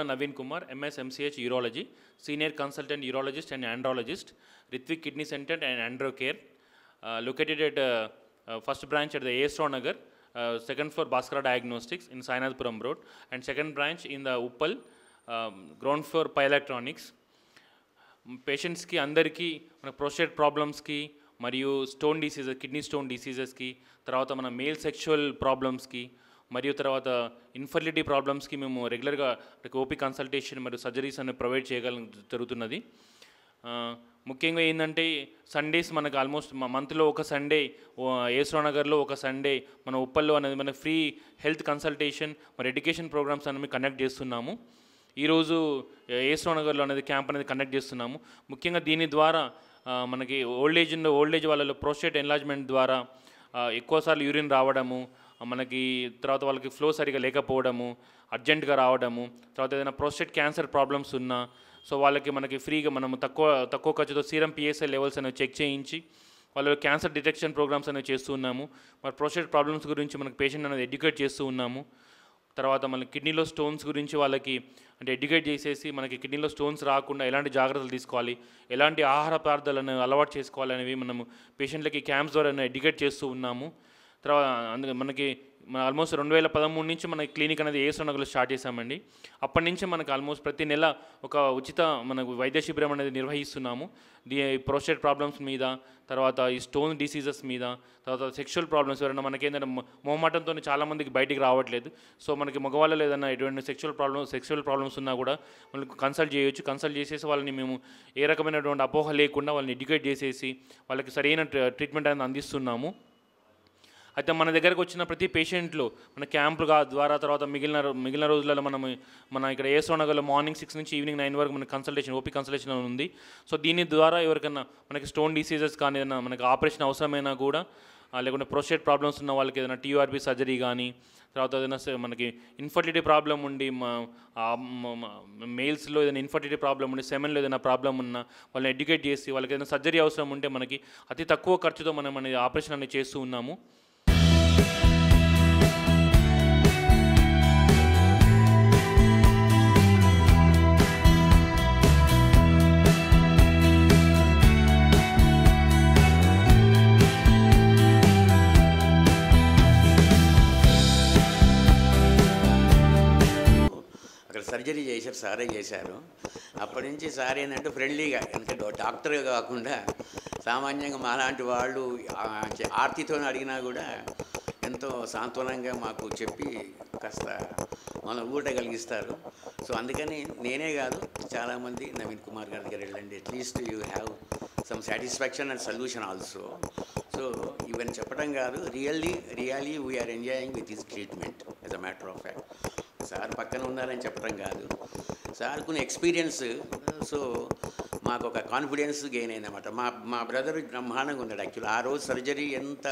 Gala Naveen Kumar, MS MCH Urology, Senior Consultant Urologist and Andrologist, Ritwik Kidney Center and Andro Care, uh, located at uh, uh, first branch at the ASO Nagar, uh, second floor Bhaskara Diagnostics in Sainathpuram Road, and second branch in the Uppal, um, ground floor Pyelectronics. పేషెంట్స్కి అందరికీ మన prostate ప్రాబ్లమ్స్కి మరియు stone diseases kidney stone డిసీజెస్కి తర్వాత మన male sexual ప్రాబ్లమ్స్కి మరియు తర్వాత ఇన్ఫర్టిలిటీ ప్రాబ్లమ్స్కి మేము రెగ్యులర్గా ఓపీ కన్సల్టేషన్ మరియు సర్జరీస్ అనేవి ప్రొవైడ్ చేయగలం జరుగుతున్నది ఆ, ముఖ్యంగా ఏంటంటే సండేస్ మనకు ఆల్మోస్ట్ మంత్లో ఒక సండే నగర్లో ఒక సండే మన ఉప్పల్లో అనేది మన ఫ్రీ హెల్త్ కన్సల్టేషన్ మరి ఎడ్యుకేషన్ ప్రోగ్రామ్స్ అనేవి కండక్ట్ చేస్తున్నాము ఈరోజు నగర్లో అనేది క్యాంప్ అనేది కండక్ట్ చేస్తున్నాము ముఖ్యంగా దీని ద్వారా ఆ, మనకి ఓల్డ్ ఏజ్ ఓల్డ్ ఏజ్ వాళ్ళలో ప్రోస్టేట్ ఎన్లాజ్మెంట్ ద్వారా ఆ, ఎక్కువసార్లు యూరిన్ రావడము ఆ, మనకి తర్వాత వాళ్ళకి ఫ్లో సరిగా లేకపోవడము అర్జెంటుగా రావడము తర్వాత ఏదైనా ప్రోస్టేట్ క్యాన్సర్ ప్రాబ్లమ్స్ ఉన్నా సో వాళ్ళకి మనకి ఫ్రీగా మనం తక్కువ తక్కువ ఖర్చుతో సీరం పిఎస్ఐ లెవెల్స్ అనేవి చెక్ చేయించి వాళ్ళు క్యాన్సర్ డిటెక్షన్ ప్రోగ్రామ్స్ అనేవి చేస్తూ ఉన్నాము మరి ప్రోస్టేట్ ప్రాబ్లమ్స్ గురించి మనకి పేషెంట్ అనేది ఎడ్యుకేట్ చేస్తూ ఉన్నాము తర్వాత మన కిడ్నీలో స్టోన్స్ గురించి వాళ్ళకి అంటే ఎడ్యుకేట్ చేసేసి మనకి కిడ్నీలో స్టోన్స్ రాకుండా ఎలాంటి జాగ్రత్తలు తీసుకోవాలి ఎలాంటి ఆహార పదార్థాలను అలవాటు చేసుకోవాలి అనేవి మనము పేషెంట్లకి క్యాంప్స్ ద్వారా ఎడ్యుకేట్ చేస్తూ ఉన్నాము తర్వాత అందుకే మనకి ఆల్మోస్ట్ రెండు వేల పదమూడు నుంచి మన క్లినిక్ అనేది ఏ సొనగలో స్టార్ట్ చేశామండి అప్పటి నుంచి మనకు ఆల్మోస్ట్ ప్రతి నెల ఒక ఉచిత మనకు వైద్య శిబిరం అనేది నిర్వహిస్తున్నాము ది ప్రోస్టేట్ ప్రాబ్లమ్స్ మీద తర్వాత ఈ స్టోన్ డిసీజెస్ మీద తర్వాత సెక్షువల్ ప్రాబ్లమ్స్ ఎవరైనా మనకి ఏంటంటే మొహమాటంతో చాలామందికి బయటికి రావట్లేదు సో మనకి మగవాళ్ళలో ఏదైనా ఎటువంటి సెక్షువల్ ప్రాబ్లమ్స్ సెక్షువల్ ప్రాబ్లమ్స్ ఉన్నా కూడా మనకు కన్సల్ట్ చేయొచ్చు కన్సల్ట్ చేసేసి వాళ్ళని మేము ఏ రకమైనటువంటి అపోహ లేకుండా వాళ్ళని ఎడ్యుకేట్ చేసేసి వాళ్ళకి సరైన ట్రీట్మెంట్ అనేది అందిస్తున్నాము అయితే మన దగ్గరకు వచ్చిన ప్రతి పేషెంట్లు మన క్యాంపులుగా ద్వారా తర్వాత మిగిలిన రో- మిగిలిన రోజులలో మనం మన ఇక్కడ ఏసో నగర్లో మార్నింగ్ సిక్స్ నుంచి ఈవినింగ్ నైన్ వరకు మనకి కన్సల్టేషన్ ఓపీ కన్సల్టేషన్ ఉంది సో దీని ద్వారా ఎవరికైనా మనకి స్టోన్ డిసీజెస్ కానీ ఏదైనా మనకి ఆపరేషన్ అవసరమైనా కూడా ఆ, లేకుంటే ప్రోస్టేట్ ప్రాబ్లమ్స్ ఉన్న వాళ్ళకి ఏదైనా టీఆర్బీ సర్జరీ కానీ తర్వాత ఏదైనా స- మనకి ఇన్ఫర్టిలిటీ ప్రాబ్లం ఉండి మెయిల్స్లో ఏదైనా ఇన్ఫర్టిలిటీ ప్రాబ్లం ఉండి సెమెన్లో ఏదైనా ప్రాబ్లం ఉన్నా వాళ్ళని ఎడ్యుకేట్ చేసి వాళ్ళకి ఏదైనా సర్జరీ అవసరం ఉంటే మనకి అతి తక్కువ ఖర్చుతో మనం అనేది ఆపరేషన్ అనేది చేస్తూ ఉన్నాము అక్కడ సర్జరీ చేశారు సారే చేశారు అప్పటి నుంచి సార్ ఏంటంటే ఫ్రెండ్లీగా ఎందుకంటే డాక్టర్ కాకుండా సామాన్యంగా మాలాంటి వాళ్ళు ఆ, ఆర్తితో అడిగినా కూడా ఎంతో సాంత్వనంగా మాకు చెప్పి కాస్త మనం ఊట కలిగిస్తారు సో అందుకని నేనే కాదు చాలామంది నవీన్ కుమార్ గారి దగ్గర వెళ్ళండి at least you have some satisfaction and solution also so ఇవన్నీ చెప్పడం కాదు really really we are enjoying with his treatment as a matter of fact sir పక్కన ఉన్నారని చెప్పడం కాదు సార్ కొన్ని ఎక్స్పీరియన్స్ సో మాకు ఒక కాన్ఫిడెన్స్ గెయిన్ అయిందన్నమాట మా మా బ్రదర్ బ్రహ్మాండంగా ఉన్నాడు యాక్చువల్ ఆ రోజు సర్జరీ ఎంత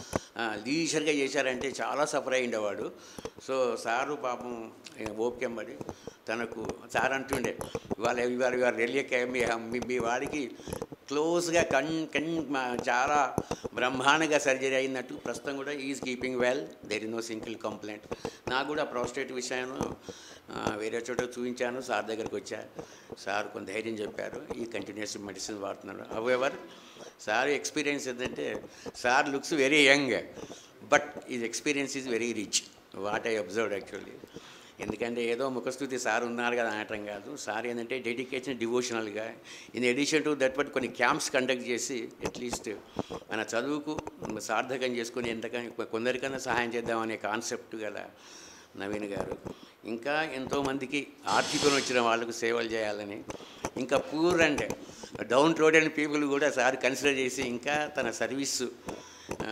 లీజర్గా చేశారంటే చాలా సఫర్ అయ్యిండేవాడు సో సారు పాపం ఓపికంబడి తనకు సార్ అంటుండే ఇవాళ ఇవాళ ఇవాళ రెల్లిక మీ మీ- మీ వాడికి క్లోజ్గా కన్ కన్ మా- చాలా బ్రహ్మాండంగా సర్జరీ అయినట్టు ప్రస్తుతం కూడా is keeping well there is no single complaint నాకు కూడా ప్రోస్టేట్ విషయంలో ఆ, వేరే చోట చూపించాను సార్ దగ్గరికి వచ్చా సార్ కొంత ధైర్యం చెప్పారు ఈ కంటిన్యూస్ మెడిసిన్ వాడుతున్నాడు అవెవర్ సార్ ఎక్స్పీరియన్స్ ఏంటంటే sir looks very young but is experience is very rich what I observed actually ఎందుకంటే ఏదో ముఖస్థుతి సార్ ఉన్నారు కదా అనటం కాదు సార్ ఏంటంటే డెడికేషన్ డివోషనల్గా in addition to that but కొన్ని క్యాంప్స్ కండక్ట్ చేసి అట్లీస్ట్ మన చదువుకు సార్థకం చేసుకుని ఎంతకన్నా కొందరికన్నా సహాయం చేద్దామనే కాన్సెప్ట్ గల నవీన్ గారు ఇంకా ఎంతోమందికి ఆర్థికం వచ్చిన వాళ్ళకు సేవలు చేయాలని ఇంకా poor and downtrodden and people కూడా సార్ కన్సిడర్ చేసి ఇంకా తన సర్వీసు ఆ,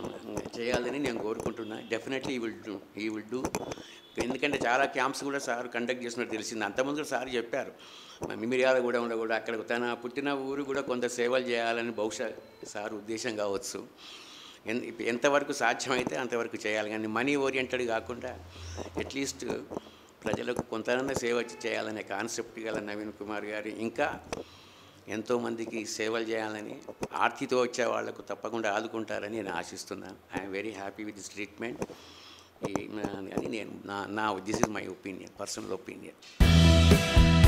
చేయాలని నేను కోరుకుంటున్నా definitely he will do he will do ఎందుకంటే చాలా క్యాంప్స్ కూడా సార్ కండక్ట్ చేసినట్టు తెలిసింది అంతకుముందు కూడా సార్ చెప్పారు మిమిరియాల కూడా ఉండ కూడా అక్కడ తన పుట్టిన ఊరు కూడా కొంత సేవలు చేయాలని బహుశా సార్ ఉద్దేశం కావచ్చు ఎన్- ఎంతవరకు సాధ్యమైతే అంతవరకు చేయాలి కానీ మనీ ఓరియంటెడ్ కాకుండా అట్లీస్ట్ ప్రజలకు కొంతనన్నా సేవ చేయాలనే కాన్సెప్ట్ గల నవీన్ కుమార్ గారు ఇంకా ఎంతోమందికి సేవలు చేయాలని ఆర్తితో వచ్చే వాళ్లకు తప్పకుండా ఆదుకుంటారని నేను ఆశిస్తున్నాను I'm very happy with this treatment ఈ- అని నేను నా నా this is my opinion personal opinion